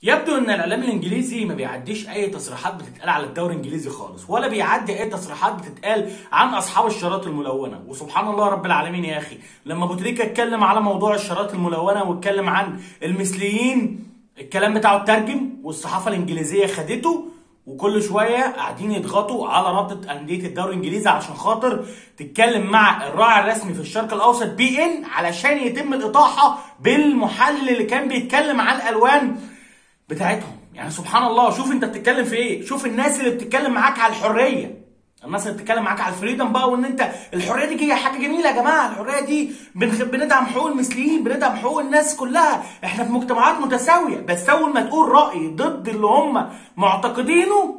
يبدو ان الاعلام الانجليزي ما بيعديش اي تصريحات بتتقال على الدوري الانجليزي خالص ولا بيعدي اي تصريحات بتتقال عن اصحاب الشارات الملونه وسبحان الله رب العالمين يا اخي لما ابو تريكه اتكلم على موضوع الشارات الملونه واتكلم عن المثليين الكلام بتاعه اترجم والصحافه الانجليزيه خدته وكل شويه قاعدين يضغطوا على رابطه انديه الدوري الانجليزي عشان خاطر تتكلم مع الراعي الرسمي في الشرق الاوسط بي ان علشان يتم الاطاحه بالمحلل اللي كان بيتكلم عن الالوان بتاعتهم يعني سبحان الله شوف انت بتتكلم في ايه شوف الناس اللي بتتكلم معاك على الحريه الناس اللي بتتكلم معاك على الفريدم بقى وان انت الحريه دي هي حاجه جميله يا جماعه الحريه دي بنخ... بندعم حقوق المثليين بندعم حقوق الناس كلها احنا في مجتمعات متساويه بس اول ما تقول راي ضد اللي هم معتقدينه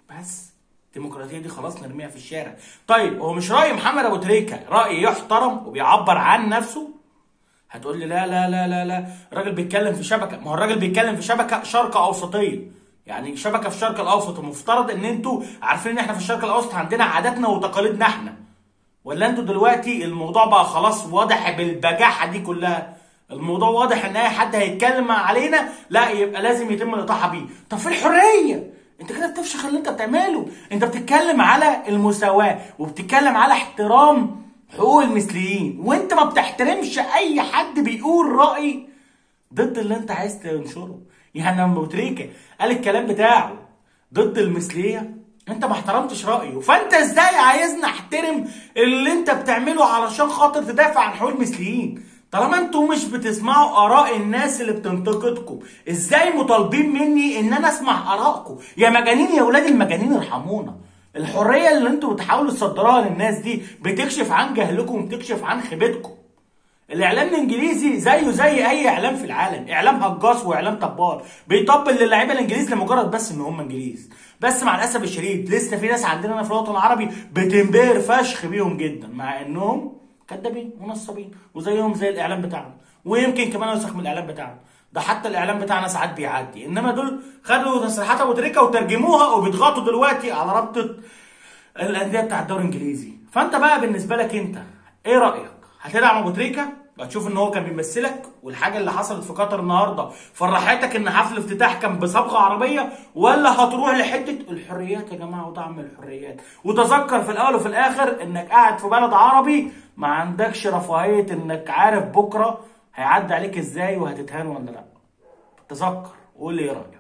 بس الديمقراطيه دي خلاص نرميها في الشارع طيب هو مش راي محمد ابو تريكه راي يحترم وبيعبر عن نفسه هتقول لي لا لا لا لا لا الراجل بيتكلم في شبكه ما هو الراجل بيتكلم في شبكه شرق اوسطيه يعني شبكه في الشرق الاوسط المفترض ان انتوا عارفين ان احنا في الشرق الاوسط عندنا عاداتنا وتقاليدنا احنا ولا انتوا دلوقتي الموضوع بقى خلاص واضح بالبجاحه دي كلها الموضوع واضح ان اي حد هيتكلم علينا لا يبقى لازم يتم الاطاحه بيه طب في الحريه انت كده بتفشخ اللي انت بتعمله انت بتتكلم على المساواه وبتتكلم على احترام حقوق المثليين وانت ما بتحترمش اي حد بيقول راي ضد اللي انت عايز تنشره يعني لما بوتريكا قال الكلام بتاعه ضد المثليه انت ما احترمتش رايه فانت ازاي عايزني احترم اللي انت بتعمله علشان خاطر تدافع عن حقوق المثليين طالما انتوا مش بتسمعوا اراء الناس اللي بتنتقدكم ازاي مطالبين مني ان انا اسمع ارائكم يا مجانين يا ولاد المجانين ارحمونا الحريه اللي انتوا بتحاولوا تصدروها للناس دي بتكشف عن جهلكم وبتكشف عن خيبتكم الاعلام الانجليزي زيه زي اي اعلام في العالم اعلام هجاص واعلام طبال بيطبل للاعيبه الانجليز لمجرد بس ان هم انجليز بس مع الاسف الشديد لسه في ناس عندنا هنا في الوطن العربي بتنبهر فشخ بيهم جدا مع انهم كدابين ونصابين وزيهم زي الاعلام بتاعنا ويمكن كمان يوسخ من الاعلام بتاعنا ده حتى الاعلام بتاعنا ساعات بيعدي انما دول خدوا تصريحات ابو تريكه وترجموها وبيضغطوا دلوقتي على رابطه الانديه بتاع الدوري الانجليزي فانت بقى بالنسبه لك انت ايه رايك هتدعم ابو تريكه هتشوف ان هو كان بيمثلك والحاجه اللي حصلت في قطر النهارده فرحتك ان حفل افتتاح كان بصبغه عربيه ولا هتروح لحته الحريات يا جماعه ودعم الحريات وتذكر في الاول وفي الاخر انك قاعد في بلد عربي ما عندكش رفاهيه انك عارف بكره هيعدي عليك ازاي وهتتهان ولا لا تذكر قول لي ايه رايك